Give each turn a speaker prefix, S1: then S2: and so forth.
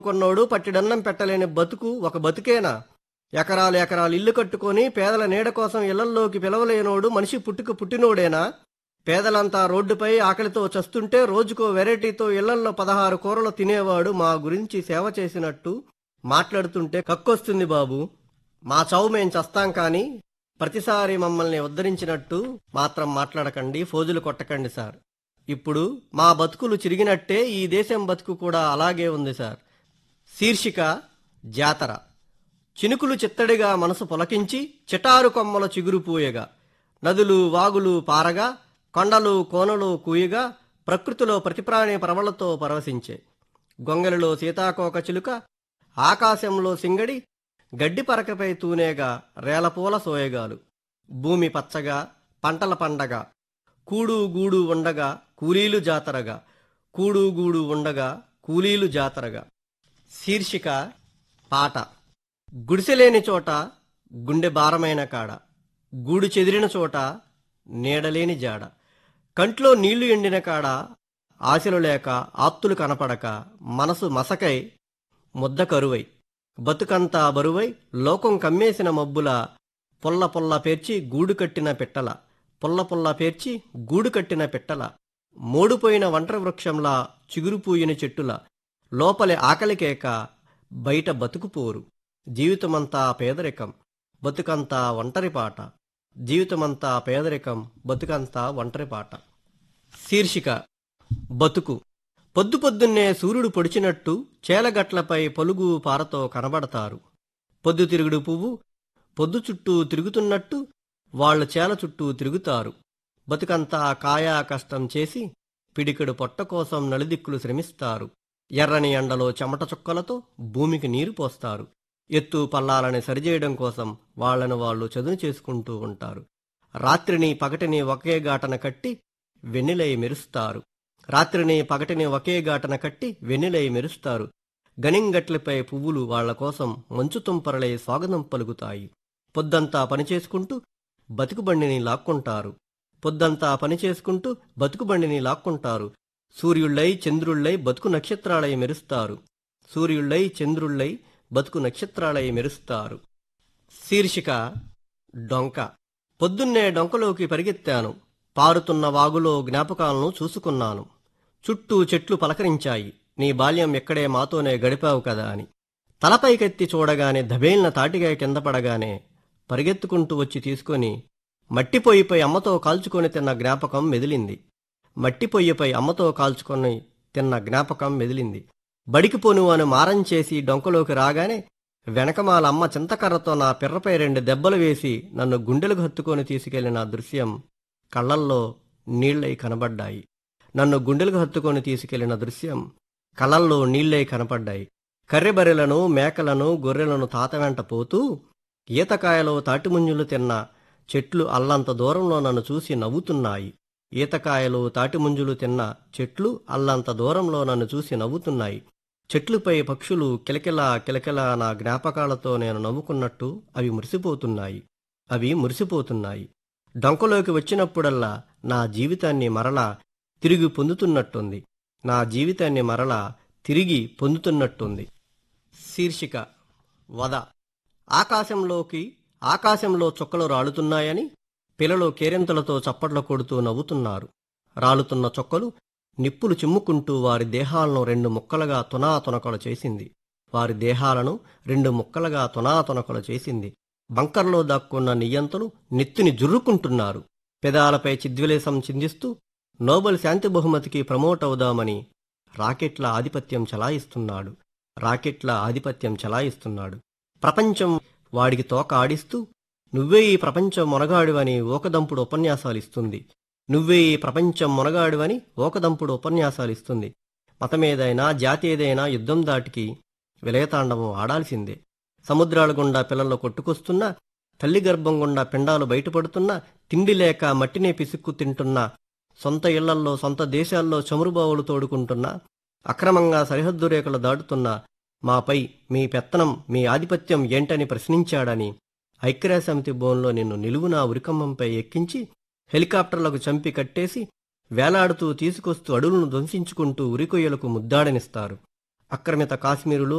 S1: కొన్నోడు పట్టిడన్నం పెట్టలేని బతుకు ఒక బతుకేనా ఎకరాలు ఎకరాలు ఇల్లు కట్టుకొని పేదల నీడ కోసం ఇళ్లల్లోకి పిలవలేనోడు మనిషి పుట్టుక పుట్టినోడేనా పేదలంతా రోడ్డుపై ఆకలితో చస్తుంటే రోజుకో వెరైటీతో ఇళ్లల్లో పదహారు కూరలు తినేవాడు మా గురించి సేవ చేసినట్టు మాట్లాడుతుంటే కక్కొస్తుంది బాబు మా చావు మేం చస్తాం కానీ ప్రతిసారి మమ్మల్ని ఉద్ధరించినట్టు మాత్రం మాట్లాడకండి ఫోజులు కొట్టకండి సార్ ఇప్పుడు మా బతుకులు చిరిగినట్టే ఈ దేశం బతుకు కూడా అలాగే ఉంది సార్ శీర్షిక జాతర చినుకులు చిత్తడిగా మనసు పొలకించి చిటారు కొమ్మల చిగురు పూయగా నదులు వాగులు పారగా కొండలు కోనలు కూయగా ప్రకృతిలో ప్రతిప్రాణి ప్రవళతో పరవశించే గొంగలిలో సీతాకోక చిలుక ఆకాశంలో సింగడి గడ్డి పరకపై తూనేగా రేలపూల సోయగాలు భూమి పచ్చగా పంటల పండగ కూడు గూడు ఉండగా కూలీలు జాతరగా కూడు గూడు ఉండగా కూలీలు జాతరగా శీర్షిక పాట గుడిసెలేని చోట గుండె భారమైన కాడ గూడు చెదిరిన చోట నీడలేని జాడ కంట్లో నీళ్లు ఎండిన కాడ ఆశలు లేక ఆప్తులు కనపడక మనసు మసకై ముద్ద కరువై బతుకంతా బరువై లోకం కమ్మేసిన మబ్బుల పొల్ల పొల్ల పేర్చి గూడు కట్టిన పెట్టల పొల్ల పొల్ల పేర్చి గూడు కట్టిన పెట్టల మోడుపోయిన వంటర వృక్షంలా చిగురుపూయిన చెట్టుల లోపలి ఆకలికేక బయట బతుకుపోరు జీవితమంతా పేదరికం బతుకంతా ఒంటరి పాట జీవితమంతా పేదరికం బతుకంతా ఒంటరి పాట శీర్షిక బతుకు పొద్దు పొద్దున్నే సూర్యుడు పొడిచినట్టు చేలగట్లపై పలుగు పారతో కనబడతారు పొద్దు తిరుగుడు పువ్వు పొద్దు చుట్టూ తిరుగుతున్నట్టు వాళ్ళ చేల చుట్టూ తిరుగుతారు బతుకంతా కాయా కష్టం చేసి పిడికెడు పొట్ట కోసం నలుదిక్కులు శ్రమిస్తారు ఎర్రని ఎండలో చెమట చుక్కలతో భూమికి నీరు పోస్తారు ఎత్తు పల్లాలని సరిచేయడం కోసం వాళ్ళను వాళ్ళు చదును చేసుకుంటూ ఉంటారు రాత్రిని పగటిని ఒకే గాటన కట్టి వెన్నెలై మెరుస్తారు రాత్రిని పగటిని ఒకే గాటన కట్టి వెన్నెలై మెరుస్తారు గనింగట్లపై పువ్వులు వాళ్ల కోసం మంచు తుంపరలై స్వాగతం పలుకుతాయి పొద్దంతా పనిచేసుకుంటూ బతుకుబండిని లాక్కుంటారు పొద్దంతా పనిచేసుకుంటూ బతుకుబండిని లాక్కుంటారు సూర్యుళ్ళై చంద్రుళ్ళై బతుకు నక్షత్రాలై మెరుస్తారు సూర్యుళ్ళై చంద్రుళ్ళై బతుకు నక్షత్రాలై మెరుస్తారు శీర్షిక డొంక పొద్దున్నే డొంకలోకి పరిగెత్తాను పారుతున్న వాగులో జ్ఞాపకాలను చూసుకున్నాను చుట్టూ చెట్లు పలకరించాయి నీ బాల్యం ఎక్కడే మాతోనే గడిపావు కదా అని తలపైకెత్తి చూడగానే దబేల్న తాటిగా కింద పడగానే పరిగెత్తుకుంటూ వచ్చి తీసుకొని మట్టి పొయ్యిపై అమ్మతో కాల్చుకొని తిన్న జ్ఞాపకం మెదిలింది మట్టి పొయ్యిపై అమ్మతో కాల్చుకొని తిన్న జ్ఞాపకం మెదిలింది బడికి పోను అని మారం చేసి డొంకలోకి రాగానే వెనకమాల అమ్మ చింతకర్రతో నా పిర్రపై రెండు దెబ్బలు వేసి నన్ను గుండెలకు హత్తుకొని తీసుకెళ్లిన దృశ్యం కళ్ళల్లో నీళ్లై కనబడ్డాయి నన్ను గుండెలకు హత్తుకొని తీసుకెళ్లిన దృశ్యం కళ్ళల్లో నీళ్లై కనపడ్డాయి కర్రెబర్రెలను మేకలను గొర్రెలను తాత వెంట పోతూ ఈతకాయలో తాటిముంజులు తిన్న చెట్లు అల్లంత దూరంలో నన్ను చూసి నవ్వుతున్నాయి ఈతకాయలు తాటిముంజులు తిన్న చెట్లు అల్లంత దూరంలో నన్ను చూసి నవ్వుతున్నాయి చెట్లుపై పక్షులు కిలకిలా కిలకిలా నా జ్ఞాపకాలతో నేను నవ్వుకున్నట్టు అవి మురిసిపోతున్నాయి అవి మురిసిపోతున్నాయి డొంకలోకి వచ్చినప్పుడల్లా నా జీవితాన్ని మరలా తిరిగి పొందుతున్నట్టుంది నా జీవితాన్ని మరలా తిరిగి పొందుతున్నట్టుంది శీర్షిక వద ఆకాశంలోకి ఆకాశంలో చుక్కలు రాలుతున్నాయని పిల్లలు కేరింతలతో చప్పట్లు కొడుతూ నవ్వుతున్నారు రాలుతున్న చొక్కలు నిప్పులు చిమ్ముకుంటూ వారి దేహాలను రెండు ముక్కలుగా తునాతునకలు చేసింది వారి దేహాలను రెండు ముక్కలుగా తునాతునకలు చేసింది బంకర్లో దాక్కున్న నియంతలు నెత్తిని జుర్రుకుంటున్నారు పెదాలపై చిద్విలేసం చిందిస్తూ నోబెల్ శాంతి బహుమతికి ప్రమోట్ అవుదామని రాకెట్ల ఆధిపత్యం చలాయిస్తున్నాడు రాకెట్ల ఆధిపత్యం చలాయిస్తున్నాడు ప్రపంచం వాడికి తోక ఆడిస్తూ నువ్వే ఈ ప్రపంచం మొనగాడివని ఓకదంపుడు ఉపన్యాసాలిస్తుంది నువ్వే ఈ ప్రపంచం మొనగాడివని ఓకదంపుడు ఉపన్యాసాలిస్తుంది మతమేదైనా జాతి ఏదైనా యుద్ధం దాటికి విలయతాండవం ఆడాల్సిందే సముద్రాల గుండా పిల్లలు కొట్టుకొస్తున్నా తల్లి గర్భం గుండా పిండాలు బయటపడుతున్నా తిండి లేక మట్టినే పిసుక్కు తింటున్నా సొంత ఇళ్లల్లో సొంత దేశాల్లో చమురుబావులు తోడుకుంటున్నా అక్రమంగా సరిహద్దు రేఖలు దాటుతున్నా మాపై మీ పెత్తనం మీ ఆధిపత్యం ఏంటని ప్రశ్నించాడని ఐక్యరాజ్యసమితి బోన్లో నిన్ను నిలువునా ఉరికమ్మంపై ఎక్కించి హెలికాప్టర్లకు చంపి కట్టేసి వేలాడుతూ తీసుకొస్తూ అడుగులను ధ్వంసించుకుంటూ ఉరికొయ్యలకు ముద్దాడనిస్తారు అక్రమిత కాశ్మీరులు